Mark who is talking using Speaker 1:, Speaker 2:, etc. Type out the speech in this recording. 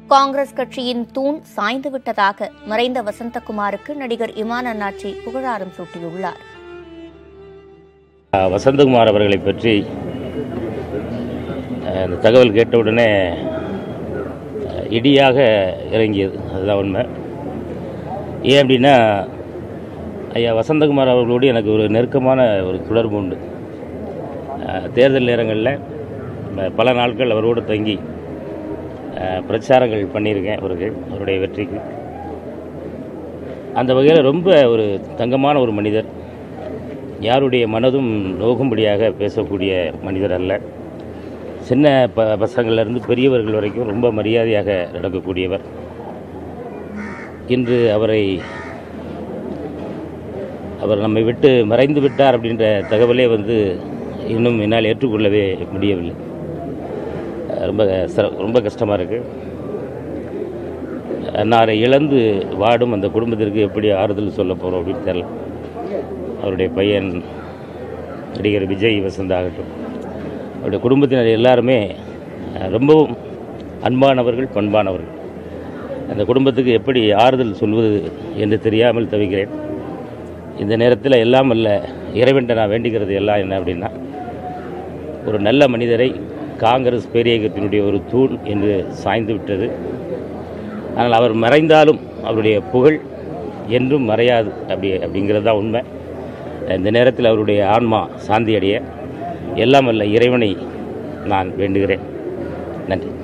Speaker 1: காங்கிரஸ் கட்சியின் தூண் சாய்ந்து விட்டதாக மறைந்த வசந்தகுமாருக்கு நடிகர் இமான் அண்ணாச்சி புகழாரம் சூட்டியுள்ளார்
Speaker 2: அஹ் வசந்தகுமார் அவர்களை பற்றி அஹ், இந்த தகவல் கேட்டவுடனே அஹ், இடியாக இறங்கியது அதுதான் உண்மை ஏன் அப்படின்னா ஐயா வசந்தகுமார் அவர்களோடு எனக்கு ஒரு நெருக்கமான ஒரு தொடர்பு உண்டு அஹ், தேர்தல் நேரங்களில் அஹ், பல நாட்கள் அவரோடு தங்கி அஹ், பிரச்சாரங்கள் பண்ணியிருக்கேன் அவருக்கு அவருடைய வெற்றிக்கு அந்த வகையில் ரொம்ப ஒரு தங்கமான ஒரு மனிதர் யாருடைய மனதும் நோகும்படியாக பேசக்கூடிய மனிதர் அல்ல சின்ன ப பசங்கள்லேருந்து பெரியவர்கள் வரைக்கும் ரொம்ப மரியாதையாக நடக்கக்கூடியவர் இன்று அவரை அவர் நம்மை விட்டு மறைந்து விட்டார் அப்படின்ற தகவலே வந்து இன்னும் என்னால் ஏற்றுக்கொள்ளவே முடியவில்லை அஹ் ரொம்ப சிர ரொம்ப கஷ்டமாக இருக்குது அன்னாரை இழந்து வாடும் அந்த குடும்பத்திற்கு எப்படி ஆறுதல் சொல்ல போகிறோம் அப்படின்னு தெரியல அவருடைய பையன் நடிகர் விஜய் வசந்த் ஆகட்டும் அவருடைய குடும்பத்தினர் எல்லாருமே அஹ், ரொம்பவும் அன்பானவர்கள் பண்பானவர்கள் அந்த குடும்பத்துக்கு எப்படி ஆறுதல் சொல்வது என்று தெரியாமல் தவிக்கிறேன் இந்த நேரத்தில் எல்லாம் அல்ல இறைவன்ட்ட நான் வேண்டிக்கிறது எல்லாம் என்ன அப்படின்னா ஒரு நல்ல மனிதரை காங்கிரஸ் பேரியக்கத்தினுடைய ஒரு தூண் என்று சாய்ந்து விட்டது ஆனால் அவர் மறைந்தாலும் அவருடைய புகழ் என்றும் மறையாது அப்படி அப்படிங்கிறது தான் உண்மை இந்த நேரத்தில் அவருடைய ஆன்மா சாந்தி அடைய எல்லாம் அல்ல இறைவனை நான் வேண்டுகிறேன் நன்றி